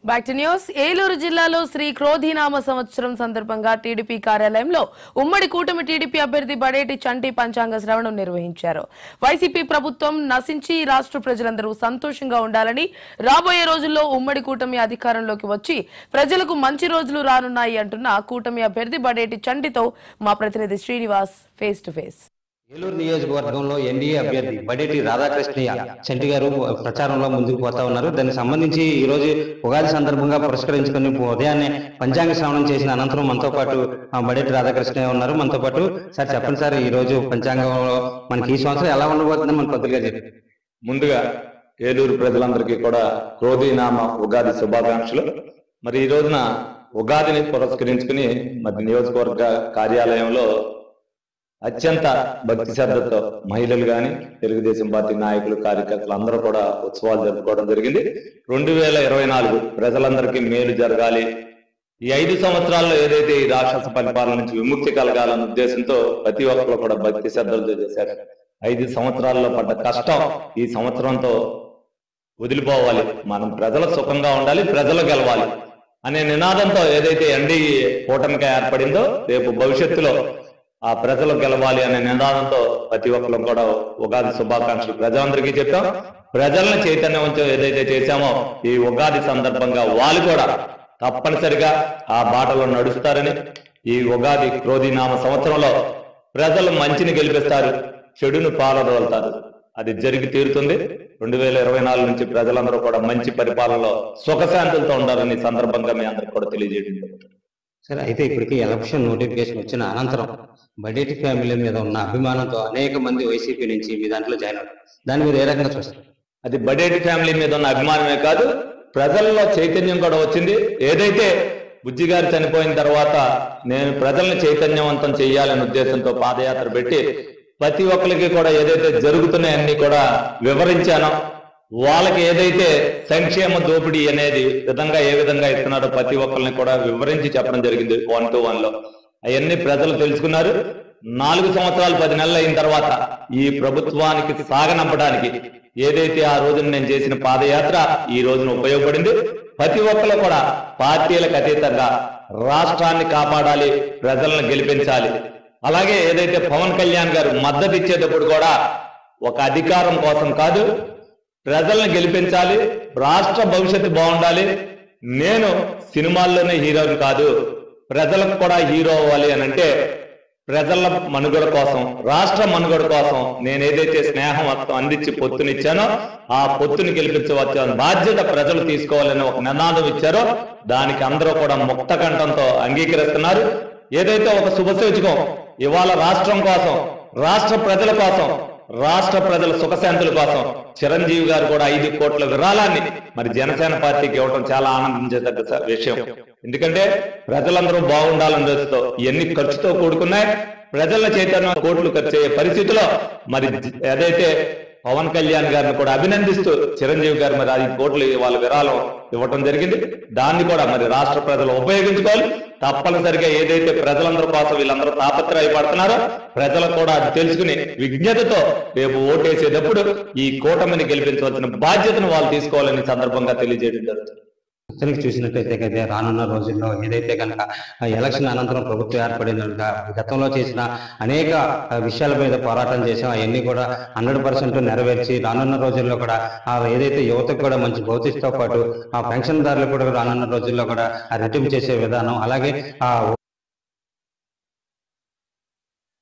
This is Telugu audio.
బ్యాక్ టు న్యూస్ ఏలూరు జిల్లాలో శ్రీ క్రోధినామ సంవత్సరం సందర్భంగా టీడీపీ కార్యాలయంలో ఉమ్మడి కూటమి టీడీపీ అభ్యర్థి బడేటి చంటి పంచాంగ శ్రవణం నిర్వహించారు వైసీపీ ప్రభుత్వం నశించి రాష్ట్ర ప్రజలందరూ సంతోషంగా ఉండాలని రాబోయే రోజుల్లో ఉమ్మడి కూటమి అధికారంలోకి వచ్చి ప్రజలకు మంచి రోజులు రానున్నాయి అంటున్న కూటమి అభ్యర్థి బడేటి చంటితో మా ప్రతినిధి Srinivas face to face Eluru నియోజకవర్గంలో ఎన్డీఏ అభ్యర్థి బడేటి రాధాకృష్ణయ్య చంటి గారు ప్రచారంలో ముందుకు పోతా ఉన్నారు దానికి సంబంధించి ఈ రోజు ఉగాది సందర్భంగా పురస్కరించుకొని ఉదయాన్నే పంచాంగ శ్రవణం చేసిన అనంతరం మనతో పాటు ఆ, బడేటి రాధాకృష్ణయ్య ఉన్నారు మనతో పాటు సార్ చెప్పండి సార్ ఈ రోజు పంచాంగంలో మనకి ఈ సంవత్సరం ఎలా ఉండబోతుందని మనకు కొద్దిగా చెప్పి ముందుగా ఏలూరు ప్రజలందరికీ కూడా క్రోధీనామ ఉగాది శుభాకాంక్షలు మరి ఈ రోజున ఉగాదిని పురస్కరించుకుని మరి నియోజకవర్గ కార్యాలయంలో అత్యంత భక్తి శ్రద్ధతో మహిళలు గాని తెలుగుదేశం పార్టీ నాయకులు కార్యకర్తలు అందరూ కూడా ఉత్సవాలు జరుపుకోవడం జరిగింది రెండు వేల ఇరవై నాలుగు ప్రజలందరికీ మేలు జరగాలి ఈ ఐదు సంవత్సరాల్లో ఏదైతే ఈ రాక్షస పరిపాలన నుంచి విముక్తి కలగాలన్న ఉద్దేశంతో ప్రతి ఒక్కరు కూడా భక్తి శ్రద్ధలతో చేశారు ఐదు సంవత్సరాల్లో పడ్డ కష్టం ఈ సంవత్సరంతో వదిలిపోవాలి మనం ప్రజల సుఖంగా ఉండాలి ప్రజలు గెలవాలి అనే నినాదంతో ఏదైతే ఎన్డీఏ కూటమిగా ఏర్పడిందో రేపు భవిష్యత్తులో ఆ ప్రజలు గెలవాలి అనే నినాదంతో ప్రతి ఒక్కరు కూడా ఉగాది శుభాకాంక్షలు ప్రజలందరికీ చెప్పాం ప్రజలను చైతన్యవంతం ఏదైతే చేశామో ఈ ఉగాది సందర్భంగా వాళ్ళు కూడా తప్పనిసరిగా ఆ బాటలో నడుస్తారని ఈ ఉగాది క్రోధినామ సంవత్సరంలో ప్రజలు మంచిని గెలిపిస్తారు చెడును పాలదోలుతారు అది జరిగి తీరుతుంది రెండు వేల ఇరవై నాలుగు నుంచి ప్రజలందరూ కూడా మంచి పరిపాలనలో సుఖశాంతులతో ఉండాలని ఈ సందర్భంగా మీ అందరికి కూడా తెలియజేయడం జరుగుతుంది. సరే అయితే ఇప్పటికీ ఎలక్షన్ నోటిఫికేషన్ వచ్చిన అనంతరం బడేటి ఫ్యామిలీ మీద ఉన్న అభిమానంతో అనేక మంది వైసీపీ నుంచి మీ దాంట్లో జాయిన్ అవుతారు దాని మీద ఏ రకంగా చూస్తారు అది బడేటి ఫ్యామిలీ మీద ఉన్న అభిమానమే కాదు ప్రజల్లో చైతన్యం కూడా వచ్చింది ఏదైతే బుజ్జి గారు చనిపోయిన తర్వాత నేను ప్రజల్ని చైతన్యవంతం చేయాలనే ఉద్దేశంతో పాదయాత్ర పెట్టి ప్రతి ఒక్కరికి కూడా ఏదైతే జరుగుతున్నాయన్నీ కూడా వివరించానో వాళ్ళకి ఏదైతే సంక్షేమ దోపిడీ అనేది విధంగా ఏ విధంగా ఇస్తున్నారో ప్రతి ఒక్కరిని కూడా వివరించి చెప్పడం జరిగింది వన్ టు వన్ లో అవన్నీ ప్రజలు తెలుసుకున్నారు నాలుగు సంవత్సరాలు పది నెలలు అయిన తర్వాత ఈ ప్రభుత్వానికి సాగనంపడానికి ఏదైతే ఆ రోజున నేను చేసిన పాదయాత్ర ఈ రోజున ఉపయోగపడింది ప్రతి ఒక్కరు కూడా పార్టీలకు అతీతంగా రాష్ట్రాన్ని కాపాడాలి ప్రజలను గెలిపించాలి అలాగే ఏదైతే పవన్ కళ్యాణ్ గారు మద్దతు ఇచ్చేటప్పుడు కూడా ఒక అధికారం కోసం కాదు ప్రజల్ని గెలిపించాలి రాష్ట్ర భవిష్యత్తు బాగుండాలి నేను సినిమాల్లోనే హీరోని కాదు ప్రజలకు కూడా హీరో అవ్వాలి అని అంటే ప్రజల మనుగడ కోసం రాష్ట్ర మనుగడ కోసం నేను ఏదైతే స్నేహం మొత్తం అందించి పొత్తునిచ్చానో ఆ పొత్తుని గెలిపించవచ్చు బాధ్యత ప్రజలు తీసుకోవాలని ఒక నినాదం ఇచ్చారో దానికి అందరూ కూడా ముక్త కంఠంతో అంగీకరిస్తున్నారు ఏదైతే ఒక శుభసూచకం ఇవాళ రాష్ట్రం కోసం రాష్ట్ర ప్రజల కోసం రాష్ట్ర ప్రజల సుఖశాంతుల కోసం చిరంజీవి గారు కూడా ఐదు కోట్ల విరాళాన్ని మరి జనసేన పార్టీకి ఇవ్వడం చాలా ఆనందించేదగ్గ స- విషయం ఎందుకంటే ప్రజలందరూ బాగుండాలని దృష్టితో ఎన్ని ఖర్చుతో కూడుకున్నాయి ప్రజల చైతన్యం కోట్లు ఖర్చు అయ్యే పరిస్థితిలో మరి జ- ఏదైతే పవన్ కళ్యాణ్ గారిని కూడా అభినందిస్తూ చిరంజీవి గారు మరి ఐదు కోట్లు వాళ్ళ విరాళం ఇవ్వటం జరిగింది దాన్ని కూడా మరి రాష్ట్ర ప్రజలు ఉపయోగించుకోవాలి తప్పనిసరిగా ఏదైతే ప్రజలందరి కోసం వీళ్ళందరూ తాపత్రయపడుతున్నారో ప్రజలు కూడా అది తెలుసుకుని విజ్ఞతతో రేపు ఓటేసేటప్పుడు ఈ కూటమిని గెలిపించవలసిన బాధ్యతను వాళ్ళు తీసుకోవాలని ఈ సందర్భంగా తెలియజేయడం జరుగుతుంది మొత్తానికి చూసినట్టయితే కదా రానున్న రోజుల్లో ఏదైతే కనుక ఆ ఎలక్షన్ అనంతరం ప్రభుత్వం ఏర్పడిన గతంలో చేసిన అనేక ఆ, విషయాల మీద పోరాటం చేసాం అవన్నీ కూడా హండ్రెడ్ పర్సెంట్ నెరవేర్చి రానున్న రోజుల్లో కూడా ఆ ఏదైతే యువతకు కూడా మంచి భౌతికతో పాటు ఆ పెన్షన్దారులకు కూడా రానున్న రోజుల్లో కూడా ఆ రెట్టింపు చేసే విధానం అలాగే ఆ